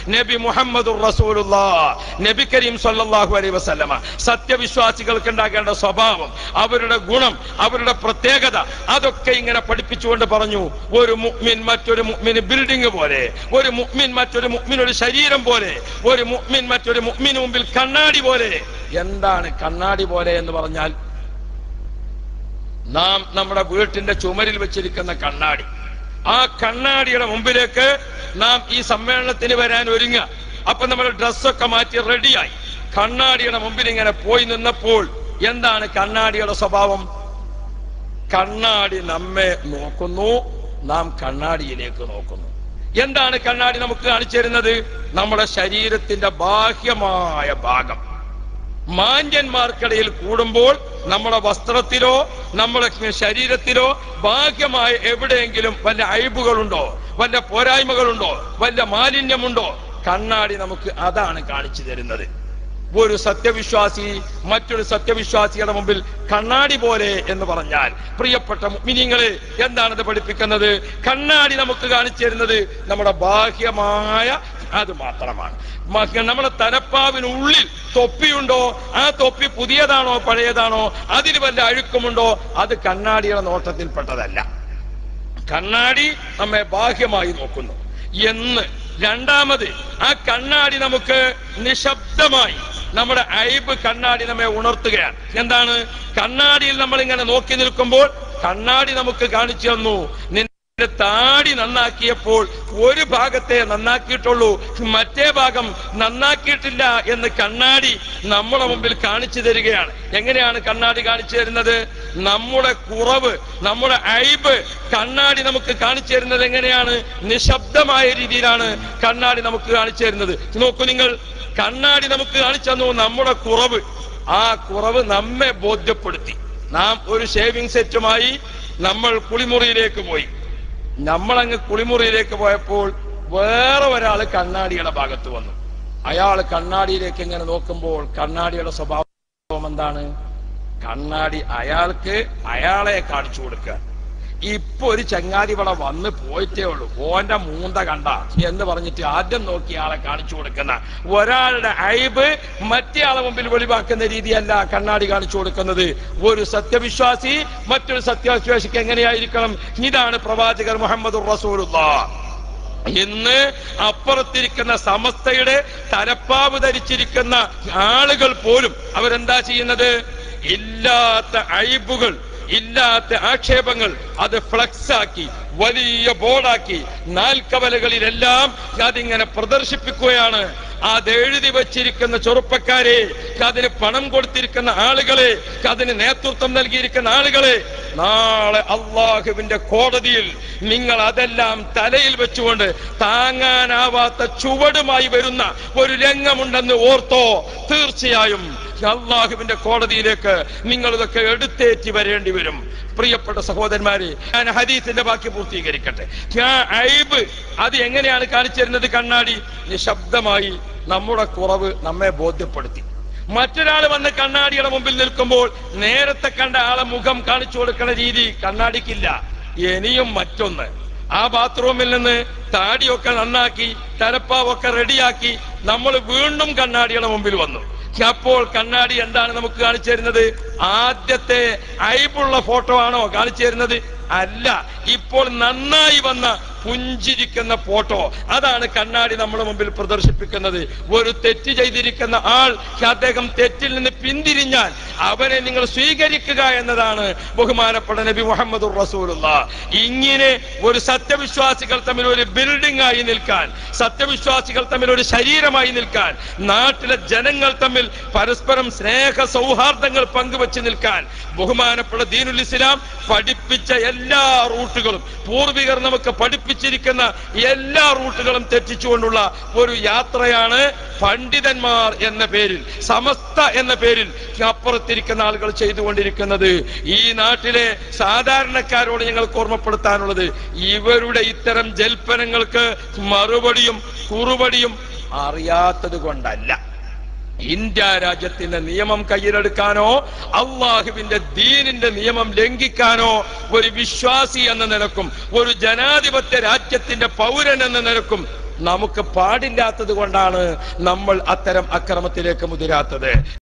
നബി മുഹമ്മദ് റസൂലുള്ള നബി കരീം സല്ലല്ലാഹു അലൈഹി വസല്ലമ സത്യവിശ്വാസികൾക്ക് ഉണ്ടാകേണ്ട സ്വഭാവം അവരുടെ ഗുണം അവരുടെ പ്രത്യേകത അതൊക്കെ ഇങ്ങനെ പഠിപ്പിച്ചുകൊണ്ട് പറഞ്ഞു ഒരു മുഅ്മിൻ മറ്റൊരു മുഅ്മിന് ബിൽഡിംഗ് പോലെ ഒരു മുഅ്മിൻ മറ്റൊരു മുഅ്മിനൊരു ശരീരം പോലെ ഒരു മുഅ്മിൻ മറ്റൊരു മുഅ്മിന് മുമ്പിൽ കണ്ണാടി പോലെ എന്താണ് കണ്ണാടി പോലെ എന്ന് പറഞ്ഞാൽ നാം നമ്മുടെ വീട്ടിന്റെ ചുമരിൽ വെച്ചിരിക്കുന്ന കണ്ണാടി ആ കണ്ണാടിയുടെ മുമ്പിലേക്ക് നാം ഈ സമ്മേളനത്തിന് വരാൻ ഒരുങ്ങുക അപ്പൊ നമ്മൾ ഡ്രസ്സൊക്കെ മാറ്റി റെഡിയായി കണ്ണാടിയുടെ മുമ്പിൽ ഇങ്ങനെ പോയി നിന്നപ്പോൾ എന്താണ് കണ്ണാടിയുടെ സ്വഭാവം കണ്ണാടി നമ്മെ നോക്കുന്നു നാം കണ്ണാടിയിലേക്ക് നോക്കുന്നു എന്താണ് കണ്ണാടി നമുക്ക് കാണിച്ചു തരുന്നത് നമ്മുടെ ശരീരത്തിന്റെ ബാഹ്യമായ ഭാഗം മാന്യന്മാർക്കിടയിൽ കൂടുമ്പോൾ നമ്മുടെ വസ്ത്രത്തിലോ നമ്മുടെ ശരീരത്തിലോ ഭാഗ്യമായ എവിടെയെങ്കിലും വല്ല അഴിബുകളുണ്ടോ വല്ല പോരായ്മകളുണ്ടോ വല്ല മാലിന്യമുണ്ടോ കണ്ണാടി നമുക്ക് അതാണ് കാണിച്ചു തരുന്നത് ഒരു സത്യവിശ്വാസി മറ്റൊരു സത്യവിശ്വാസിയുടെ മുമ്പിൽ കണ്ണാടി പോലെ എന്ന് പറഞ്ഞാൽ പ്രിയപ്പെട്ട മിനിങ്ങളെ എന്താണിത് പഠിപ്പിക്കുന്നത് കണ്ണാടി നമുക്ക് കാണിച്ചു തരുന്നത് നമ്മുടെ ബാഹ്യമായ അത് മാത്രമാണ് മ- നമ്മുടെ തലപ്പാവിനുള്ളിൽ തൊപ്പിയുണ്ടോ ആ തൊപ്പി പുതിയതാണോ പഴയതാണോ അതിന് വല്ല അഴുക്കുമുണ്ടോ അത് കണ്ണാടിയുടെ നോട്ടത്തിൽപ്പെട്ടതല്ല കണ്ണാടി നമ്മെ ബാഹ്യമായി നോക്കുന്നു എന്ന് രണ്ടാമത് ആ കണ്ണാടി നമുക്ക് നിശബ്ദമായി നമ്മുടെ ഐബ് കണ്ണാടി നമ്മെ ഉണർത്തുകയാണ് എന്താണ് കണ്ണാടിയിൽ നമ്മൾ ഇങ്ങനെ നോക്കി നിൽക്കുമ്പോൾ കണ്ണാടി നമുക്ക് കാണിച്ചു തന്നു നിന്റെ താടി നന്നാക്കിയപ്പോൾ ഒരു ഭാഗത്തെ നന്നാക്കിയിട്ടുള്ളൂ മറ്റേ ഭാഗം നന്നാക്കിയിട്ടില്ല എന്ന് കണ്ണാടി നമ്മുടെ മുമ്പിൽ കാണിച്ചു തരികയാണ് എങ്ങനെയാണ് കണ്ണാടി കാണിച്ചു തരുന്നത് നമ്മുടെ കുറവ് നമ്മുടെ ഐബ് കണ്ണാടി നമുക്ക് കാണിച്ചു തരുന്നത് എങ്ങനെയാണ് നിശബ്ദമായ രീതിയിലാണ് കണ്ണാടി നമുക്ക് കാണിച്ചു തരുന്നത് നോക്കൂ നിങ്ങൾ കണ്ണാടി നമുക്ക് കാണിച്ചു തന്നു നമ്മുടെ കുറവ് ആ കുറവ് നമ്മെ ബോധ്യപ്പെടുത്തി നാം ഒരു ഷേവിംഗ് സെറ്റുമായി നമ്മൾ കുളിമുറിയിലേക്ക് പോയി നമ്മളങ്ങ് കുളിമുറിയിലേക്ക് പോയപ്പോൾ വേറെ ഒരാൾ കണ്ണാടിയുടെ ഭാഗത്ത് വന്നു അയാൾ കണ്ണാടിയിലേക്ക് ഇങ്ങനെ നോക്കുമ്പോൾ കണ്ണാടിയുടെ സ്വഭാവം എന്താണ് കണ്ണാടി അയാൾക്ക് അയാളെ കാണിച്ചു കൊടുക്കുക ഇപ്പൊ ഒരു ചങ്ങാതി ഇവിടെ വന്ന് പോയിട്ടേ ഉള്ളൂ ഓന്റെ മൂന്ത കണ്ട എന്ന് പറഞ്ഞിട്ട് ആദ്യം നോക്കി ആളെ കാണിച്ചു കൊടുക്കുന്ന ഒരാളുടെ അയബ് മറ്റേ ആളെ മുമ്പിൽ വെളിവാക്കുന്ന രീതിയല്ല കണ്ണാടി കാണിച്ചു കൊടുക്കുന്നത് ഒരു സത്യവിശ്വാസി മറ്റൊരു സത്യവിശ്വാസിക്ക് എങ്ങനെയായിരിക്കണം ഇതാണ് പ്രവാചകർ മുഹമ്മദ് റസൂലുള്ള ഇന്ന് അപ്പുറത്തിരിക്കുന്ന സമസ്തയുടെ തലപ്പാവ് ധരിച്ചിരിക്കുന്ന ആളുകൾ പോലും അവരെന്താ ചെയ്യുന്നത് ഇല്ലാത്ത അഴിബുകൾ ഇല്ലാത്ത ആക്ഷേപങ്ങൾ അത് ഫ്ലക്സ് ആക്കി വലിയ ബോർഡാക്കി നാൽക്കവലകളിലെല്ലാം അതിങ്ങനെ പ്രദർശിപ്പിക്കുകയാണ് അത് എഴുതി വച്ചിരിക്കുന്ന ചെറുപ്പക്കാരെ അതിന് പണം കൊടുത്തിരിക്കുന്ന ആളുകളെ അതിന് നേതൃത്വം നൽകിയിരിക്കുന്ന ആളുകളെ നാളെ അള്ളാഹുവിന്റെ കോടതിയിൽ നിങ്ങൾ അതെല്ലാം തലയിൽ വെച്ചുകൊണ്ട് താങ്ങാനാവാത്ത ചുവടുമായി വരുന്ന ഒരു രംഗമുണ്ടെന്ന് ഓർത്തോ തീർച്ചയായും അള്ളാഹുവിന്റെ കോടതിയിലേക്ക് നിങ്ങൾ ഇതൊക്കെ എടുത്തേറ്റി വരേണ്ടി വരും പ്രിയപ്പെട്ട സഹോദരന്മാരെ ഞാൻ ഹദീസിന്റെ ബാക്കി പൂർത്തീകരിക്കട്ടെ ഞാൻ ഐബ് അത് എങ്ങനെയാണ് കാണിച്ചു തരുന്നത് കണ്ണാടി നിശബ്ദമായി നമ്മുടെ കുറവ് നമ്മെ ബോധ്യപ്പെടുത്തി മറ്റൊരാൾ വന്ന് കണ്ണാടിയുടെ മുമ്പിൽ നിൽക്കുമ്പോൾ നേരത്തെ കണ്ട ആളെ മുഖം കാണിച്ചു കൊടുക്കുന്ന രീതി കണ്ണാടിക്കില്ല ഇനിയും മറ്റൊന്ന് ആ ബാത്റൂമിൽ നിന്ന് താടിയൊക്കെ നന്നാക്കി തലപ്പാവൊക്കെ റെഡിയാക്കി നമ്മൾ വീണ്ടും കണ്ണാടിയുടെ മുമ്പിൽ വന്നു അപ്പോൾ കണ്ണാടി എന്താണ് നമുക്ക് കാണിച്ചു തരുന്നത് ആദ്യത്തെ ഐബുള്ള ഫോട്ടോ ആണോ കാണിച്ചു തരുന്നത് അല്ല ഇപ്പോൾ നന്നായി വന്ന പുഞ്ചിരിക്കുന്ന ഫോട്ടോ അതാണ് കണ്ണാടി നമ്മുടെ മുമ്പിൽ പ്രദർശിപ്പിക്കുന്നത് ഒരു തെറ്റ് ചെയ്തിരിക്കുന്ന ആൾ അദ്ദേഹം തെറ്റിൽ നിന്ന് പിന്തിരിഞ്ഞാൽ അവനെ നിങ്ങൾ സ്വീകരിക്കുക എന്നതാണ് ബഹുമാനപ്പെട്ട നബി മുഹമ്മദ് റസൂലുള്ള ഇങ്ങനെ ഒരു സത്യവിശ്വാസികൾ തമ്മിൽ ഒരു ബിൽഡിംഗ് ആയി നിൽക്കാൻ സത്യവിശ്വാസികൾ തമ്മിൽ ഒരു ശരീരമായി നിൽക്കാൻ നാട്ടിലെ ജനങ്ങൾ തമ്മിൽ പരസ്പരം സ്നേഹ സൗഹാർദ്ദങ്ങൾ പങ്കുവെച്ച് നിൽക്കാൻ ബഹുമാനപ്പെട്ട ദീനുൽ ഇസ്ലാം പഠിപ്പിച്ച എല്ലാ റൂട്ടുകളും പൂർവികർ നമുക്ക് പഠിപ്പിച്ചിരിക്കുന്ന എല്ലാ റൂട്ടുകളും തെറ്റിച്ചുകൊണ്ടുള്ള ഒരു യാത്രയാണ് പണ്ഡിതന്മാർ എന്ന പേരിൽ സമസ്ത എന്ന പേരിൽ അപ്പുറത്തിരിക്കുന്ന ആളുകൾ ചെയ്തുകൊണ്ടിരിക്കുന്നത് ഈ നാട്ടിലെ സാധാരണക്കാരോട് ഞങ്ങൾക്ക് ഓർമ്മപ്പെടുത്താനുള്ളത് ഇവരുടെ ഇത്തരം ജൽപ്പനങ്ങൾക്ക് മറുപടിയും കുറുപടിയും അറിയാത്തത് കൊണ്ടല്ല ഇന്ത്യ രാജ്യത്തിന്റെ നിയമം കയ്യിലെടുക്കാനോ അള്ളാഹുവിന്റെ ദീനിന്റെ നിയമം ലംഘിക്കാനോ ഒരു വിശ്വാസി എന്ന നിലക്കും ഒരു ജനാധിപത്യ രാജ്യത്തിന്റെ പൗരൻ എന്ന നിലക്കും നമുക്ക് പാടില്ലാത്തത് കൊണ്ടാണ് നമ്മൾ അത്തരം അക്രമത്തിലേക്ക് മുതിരാത്തത്